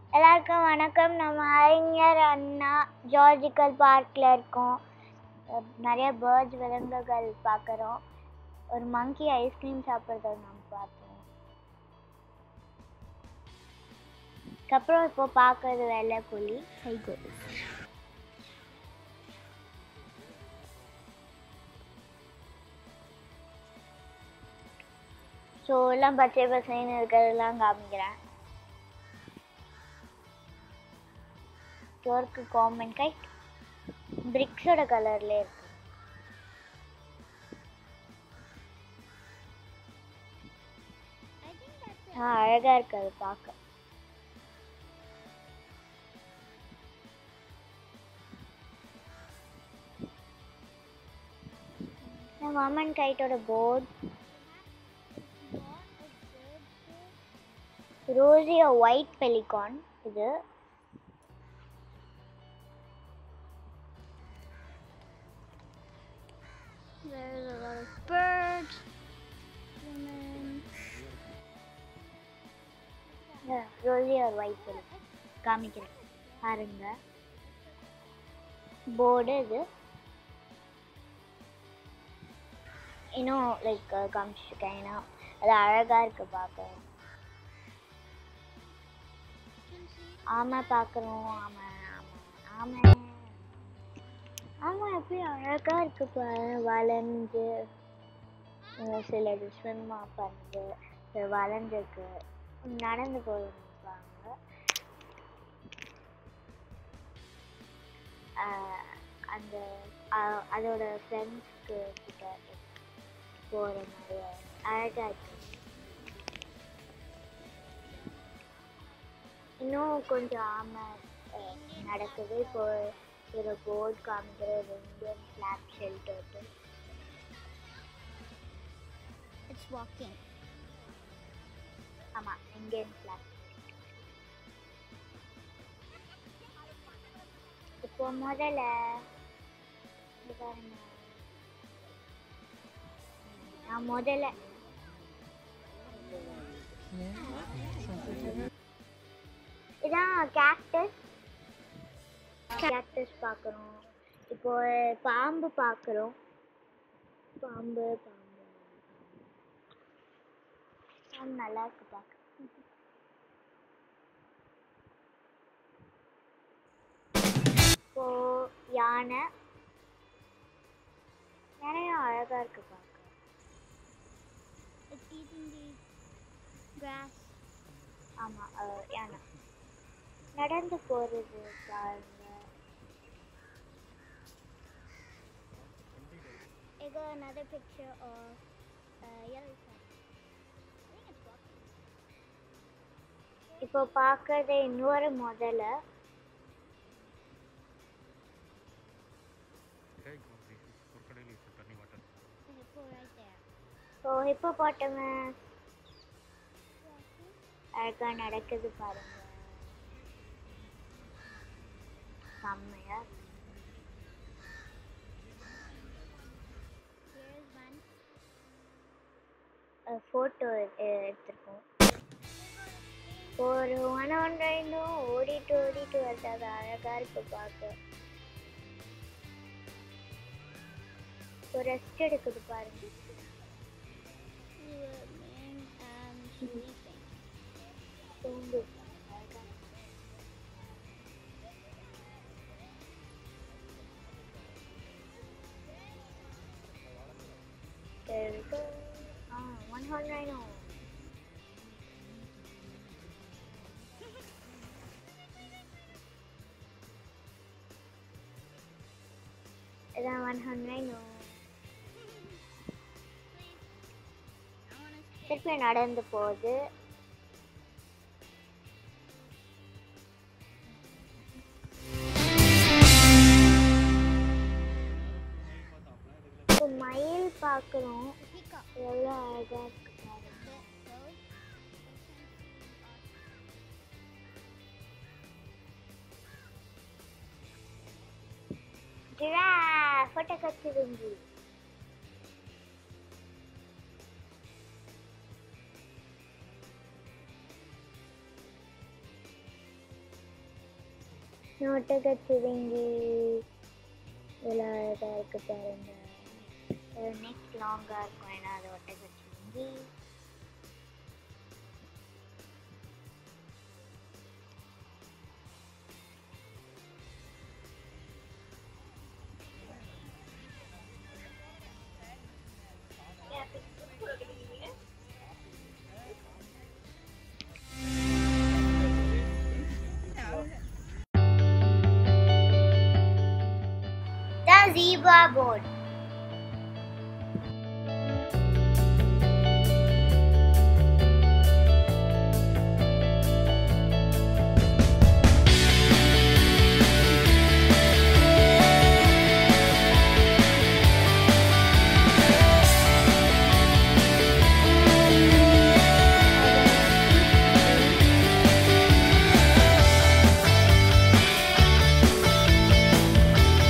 எல்லாருக்கும் வணக்கம் நம்ம அறிஞர் அண்ணா ஜார்ஜிக்கல் பார்க்கில் இருக்கோம் அஹ் நிறைய பேர்ட்ஸ் விலங்குகள் பார்க்குறோம் ஒரு மங்கி ஐஸ்கிரீம் சாப்பிட்றத நம்ம பார்த்தோம் அதுக்கப்புறம் இப்போ பார்க்கறது வெள்ளை புலி ஸோ எல்லாம் பச்சை பசைன்னு இருக்கிறதெல்லாம் காமிக்கிறேன் டோருக்கு காமன் கைட் பிரிக்ஸோட கலர்ல இருக்கு ஆ அழகா இருக்கு அது பார்க்க வாமன் கைட்டோட போர்ட் ரோசியா ஒயிட் பெலிகான் இது There's a lot of birds. Women. ரோசியா ஒயிட் பெலிகான் காமிக்கிறேன் பாருங்க போர்டு இது இன்னும் லைக் காமிச்சிருக்கேன் ஏன்னா அது அழகா இருக்கு பார்க்க ஆமை பார்க்குறோம் ஆமை ஆமை ஆமை ஆமா எப்படி அழகா இருக்கு பாரு வளைஞ்சு அஹ் சிலது ஸ்விம் பண்ணுது சில வளைஞ்சிருக்கு நடந்து போயிருப்பாங்க ஆஹ் அந்த அஹ் அதோட ஃப்ரெண்ட்ஸ்க்கு கிட்ட போகிற மாதிரி அழகா இருக்கு இன்னும் கொஞ்சம் ஆமை அஹ், நடக்குது இப்போ ஒரு போர்டு காமிக்கிற ஒரு Indian flag shelter It's walking. ஆமா இந்தியன் ஃபிளாக் இப்போ முதல்ல இங்க பாருங்க நான் முதல்ல இதான் கேக்டஸ் கேக்டஸ் பார்க்குறோம் இப்போ பாம்பு பார்க்குறோம் பாம்பு பாம்பு பாம்பு நல்லா இருக்கு பார்க்க இப்போ யானை யானையும் அழகா இருக்கு பார்க்க It's eating the grass. ஆமா அஹ், யானை நடந்து போறது பாருங்க I got another picture of a yellow cat. I think it's walking. இப்போ பார்க்கறது இன்னொரு முதல்ல Hey, Gauzy, ஒரு கடையில் இப்போ தண்ணி water The hippo right there. இப்போ ஹிப்போ பாட்டமஸ் அழகா நடக்குது பாருங்க செம்மையா இருக்கு. Here's one. ஃபோட்டோ எடுத்திருக்கோம் ஒரு ஒன் ஒன் ரெண்டும் ஓடிட்டு ஓடிட்டு வருது அது அழகா இருக்கு பார்க்க ஒரு ரெஸ்ட் எடுக்குது பாருங்க Swimming and sleeping. தூங்கு அழகா இருக்கு. There we go. Ah, one horn rhino. இதான் one horn rhino I want to திருப்பி நடந்து போகுது இப்போ மயில் பார்க்குறோம் peacock. எவ்வளோ அழகா இருக்கு பாருங்க Those. ஜிராஃப் ஃபோட்டோ கச்சிருந்துச்சு ஒட்டகச்சிவிங்கி இவ்வளோ அழகாக இருக்கு பாருங்க நெக்ஸ்ட் லாங்காக இருக்கும் ஏன்னா அது ஒட்டகச்சிவிங்கி The zebra board.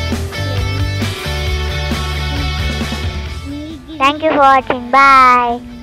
Thank you for watching. Bye.